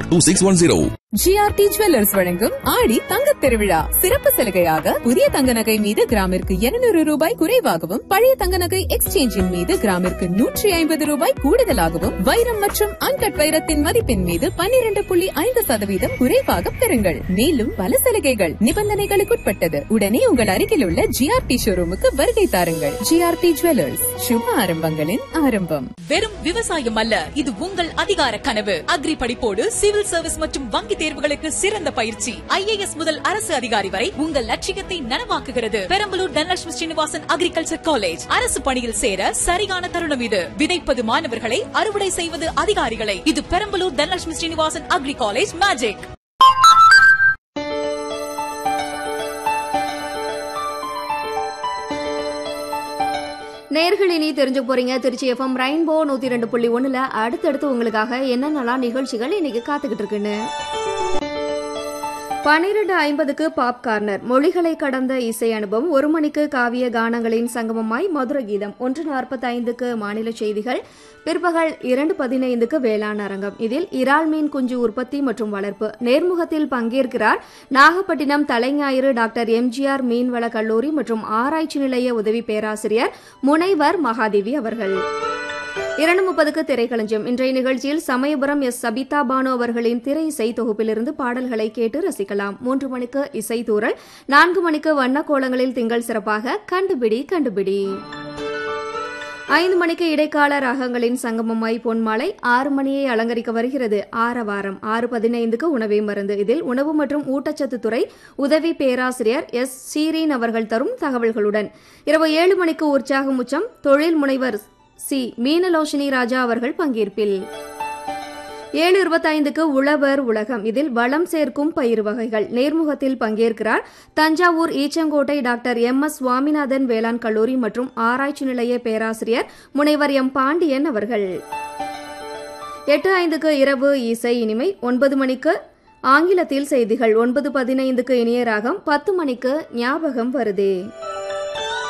code two six one zero GRT jewellers வழங்கும் ஆடி தங்கத் திருவிழா சிறப்பு சலுகையாக புதிய தங்க நகை மீது கிராமிற்கு 200 ரூபாய் குறைவாகவும் பழைய தங்க நகை எக்ஸ்சேஞ்சின் மீது கிராமிற்கு நூற்றி ஐம்பது ரூபாய் கூடுதலாகவும் வைரம் மற்றும் அன்கட் வைரத்தின் மதிப்பின் மீது 12.5% புள்ளி ஐந்து சதவீதம் குறைவாக பெறுங்கள் மேலும் பல சலுகைகள் நிபந்தனைகளுக்குட்பட்டது உடனே உங்கள் அருகில் உள்ள ஜிஆர்டி ஷோரூமுக்கு வருகை தாருங்கள் ஜிஆர்டி ஜுவல்லர்ஸ் சுப ஆரம்பங்களின் ஆரம்பம் வெறும் விவசாயம் அல்ல இது உங்கள் அதிகார கனவு அக்ரி படிப்போடு சிவில் சர்வீஸ் மற்றும் வங்கி தேர்வுகளுக்கு சிறந்த பயிற்சி ஐஏஎஸ் முதல் அரசு அதிகாரி வரை உங்கள் லட்சியத்தை நனவாக்குகிறது பெரம்பலூர் தனலட்சுமி ஸ்ரீனிவாசன் அக்ரிகல்ச்சர் காலேஜ் அரசு பணியில் சேர சரியான தருணம் இது விதைப்பது மாணவர்களை அறுவடை செய்வது அதிகாரிகளை இது Perambalur Dhanalakshmi Srinivasan agri college magic நேர்கள் இனி தெரிஞ்சு போறீங்க திருச்சி எஃப்எம் ரெயின்போ நூத்தி ரெண்டு புள்ளி ஒண்ணுல அடுத்தடுத்து உங்களுக்காக என்னென்னலாம் நிகழ்ச்சிகள் இன்னைக்கு காத்துக்கிட்டு இருக்குன்னு பனிரெண்டு ஐம்பதுக்கு பாப் கார்னர் மொழிகளை கடந்த இசை அனுபவம் ஒரு மணிக்கு காவிய கானங்களின் சங்கமமாய் மதுர கீதம் ஒன்று நாற்பத்தி ஐந்துக்கு மாநில செய்திகள் பிற்பகல் இரண்டு பதினைந்துக்கு வேளாண் அரங்கம் இதில் இறால் மீன் குஞ்சு உற்பத்தி மற்றும் வளர்ப்பு நேர்முகத்தில் பங்கேற்கிறார் நாகப்பட்டினம் தலைஞாயிறு டாக்டர் எம்ஜிஆர் மீன்வள கல்லூரி மற்றும் ஆராய்ச்சி நிலைய உதவி பேராசிரியர் முனைவர் மகாதேவி அவர்கள் இரண்டு முப்பதுக்கு திரைக்களஞ்சியம் இன்றைய நிகழ்ச்சியில் சமயபுரம் எஸ் சபிதா பானு அவர்களின் திரை இசை தொகுப்பிலிருந்து பாடல்களை கேட்டு ரசிக்கலாம் மூன்று மணிக்கு இசை தூரல் நான்கு மணிக்கு வண்ண கோலங்களில் திங்கள் சிறப்பாக கண்டுபிடி கண்டுபிடி ஐந்து மணிக்கு இடைக்கால ராகங்களின் சங்கமமாய் பொன்மாலை ஆறு மணியை அலங்கரிக்க வருகிறது ஆரவாரம் ஆறு பதினைந்துக்கு உணவே மருந்து இதில் உணவு மற்றும் ஊட்டச்சத்து துறை உதவி பேராசிரியர் எஸ் சீரீன் அவர்கள் தரும் தகவல்களுடன் இரவு ஏழு மணிக்கு உற்சாகம் உச்சம் தொழில் முனைவர் சி மீனலோஷினி ராஜா அவர்கள் பங்கேற்பில் ஏழு இருபத்தைந்துக்கு உழவர் உலகம் இதில் வளம் சேர்க்கும் பயிர் வகைகள் நேர்முகத்தில் பங்கேற்கிறார் Thanjavur Eachangottai doctor M S Swaminathan வேளாண் கல்லூரி மற்றும் ஆராய்ச்சி நிலைய பேராசிரியர் முனைவர் எம் பாண்டியன் அவர்கள் எட்டு ஐந்துக்கு இரவு இசை இனிமை ஒன்பது மணிக்கு ஆங்கிலத்தில் செய்திகள் ஒன்பது பதினைந்துக்கு இனிய ராகம் பத்து மணிக்கு ஞாபகம் வருதே